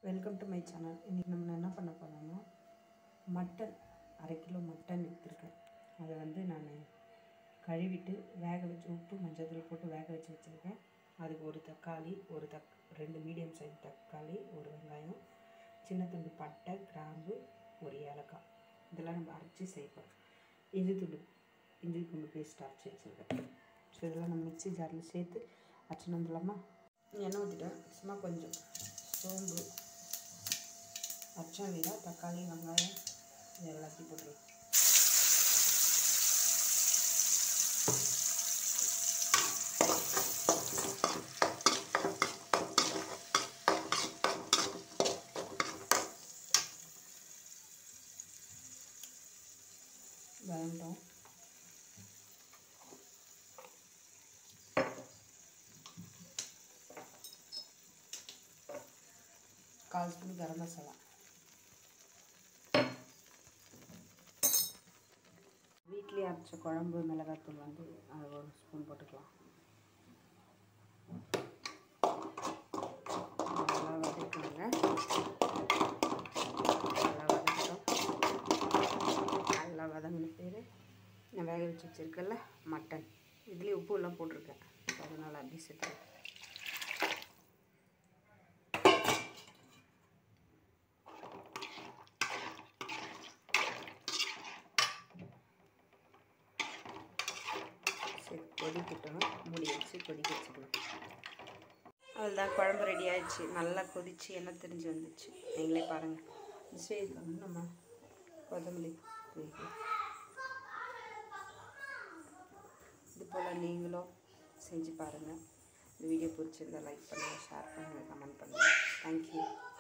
welcome to my channel இன்றைக்கி நம்ம என்ன பண்ண போகிறோம்னா மட்டன் அரை கிலோ மட்டன் எடுத்துருக்கேன் அதை வந்து நான் கழுவிட்டு வேக வச்சு உப்பு மஞ்சள் போட்டு வேக வச்சு வச்சுருக்கேன் அதுக்கு ஒரு தக்காளி ஒரு தக் ரெண்டு மீடியம் சைஸ் தக்காளி ஒரு வெங்காயம் சின்ன துண்டு பட்டை கிராம்பு ஒரு ஏலக்காய் இதெல்லாம் நம்ம அரைச்சி செய்வோம் இஞ்சி துண்டு இஞ்சி துண்டு பேஸ்ட் அரைச்சி வச்சுருக்கேன் ஸோ இதெல்லாம் நம்ம மிக்ஸி ஜாரில் சேர்த்து அரைச்சின்னு வந்துடலாமா எண்ணெய் ஊற்றிட்டேன் சும்மா கொஞ்சம் சோம்பு பச்சை மிளகா தக்காளி வெங்காயம் இது எல்லாத்தையும் போட்டுருவேன் வேண்டாம் கால் ஸ்பூன் கரம் மசாலா வீட்லேயே அரைச்ச குழம்பு மிளகாத்தூள் வந்து அது ஒரு ஸ்பூன் போட்டுக்கலாம் நல்லா வதக்குங்க நல்லா வதக்கட்டும் நல்லா வதங்கின பேர் நான் வேக வச்சு வச்சுருக்கேன்ல மட்டன் இதுலேயே உப்பு எல்லாம் போட்டிருக்கேன் அதனால் அப்படி சேர்த்து சரி கொதிக்கட்டும் மூடி வச்சு கொதிக்க வச்சுக்கலாம் அதுதான் குழம்பு ரெடி ஆயிடுச்சு நல்லா கொதிச்சு எண்ணெய் தெரிஞ்சு வந்துச்சு நீங்களே பாருங்கள் இந்த ஸ்டேஜில் வந்து நம்ம கொத்தமல்லி தூவிக்கலாம் இது போல் நீங்களும் செஞ்சு பாருங்கள் இந்த வீடியோ பிடிச்சிருந்தா லைக் பண்ணுங்கள் ஷேர் பண்ணுங்கள் கமெண்ட் பண்ணுங்கள் தேங்க்யூ